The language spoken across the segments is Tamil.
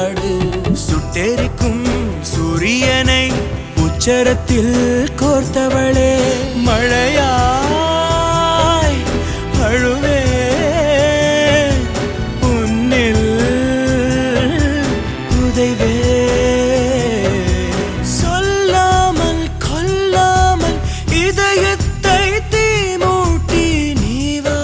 சாய்ந்தாடு சுட்டெரிக்கும் சூரியனை உச்சரத்தில் கோர்த்தவளே மழையாய் அழுவே உன்னில் உதைவே சொல்லாமல் கொல்லாமல் இதயத்தை தீமூட்டி நீ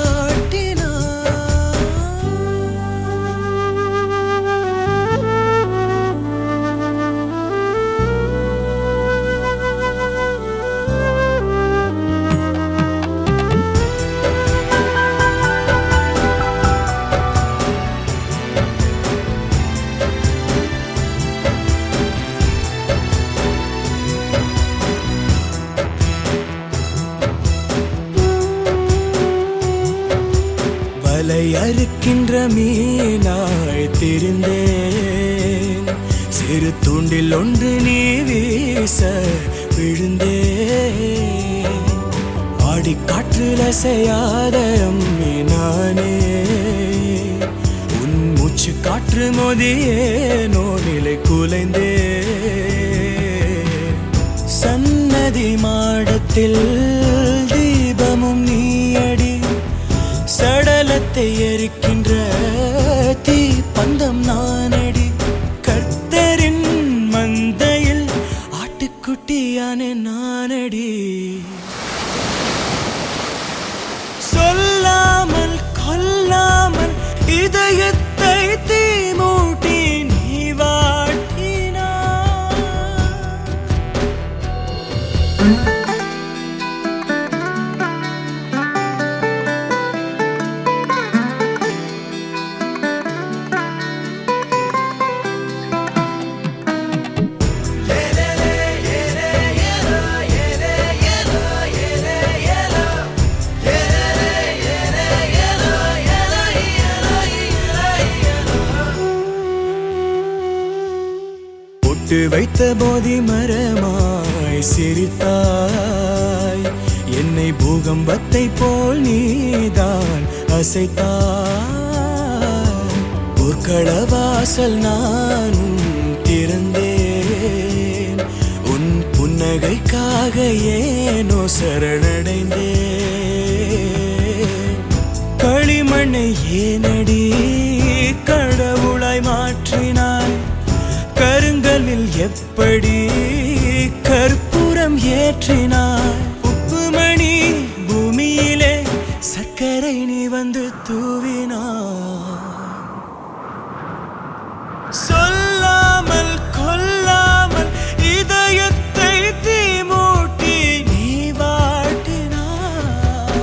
வலை அறுக்கின்ற மீனாய் திரிந்தேன் சிறு தூண்டில் ஒன்று நீ வீச விழுந்தேன் ஆடி காற்றில் அசையாத அம்மி நானே உன் மூச்சு காற்று மோதியே நோனிலை குலைந்தே சன்னதி மாடத்தில் தீபமும் நீயடி சடலத்தை எரிக்கின்ற தீ பந்தம் நானடி கர்த்தரின் மந்தையில் ஆட்டுக்குட்டியான நானடி சொல்லாமல் கொல்லாமல் இதயத்தை தீமூட்டி நீ வாட்டினாய் பொட்டு வைத்த போதி மரமாய் சிரித்தாய் என்னை பூகம்பத்தை போல் நீதான் அசைத்தாய் பொற்கள வாசல் நானும் திறந்தேன் உன் புன்னகைக்காக ஏனோ சரணடைந்தேன் களிமண்ணை ஏனடி கடவுளாய் மாற்றினாய் கருங்கலில் எப்படி கற்பூரம் ஏற்றினாய் உப்புமணி பூமியிலே சர்க்கரை நீ வந்து தூவினாய் சொல்லாமல் கொல்லாமல் இதயத்தை தீமூட்டி நீ வாட்டினாய்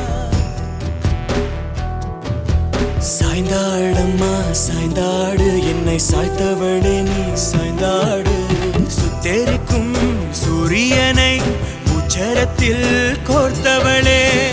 சாய்ந்தாடம்மா சாய்ந்தாடு என்னை சாய்த்தவளே நீ சாய்ந்தாடு சுத்தெரிக்கும் சூரியனை உச்சரத்தில் கோர்த்தவளே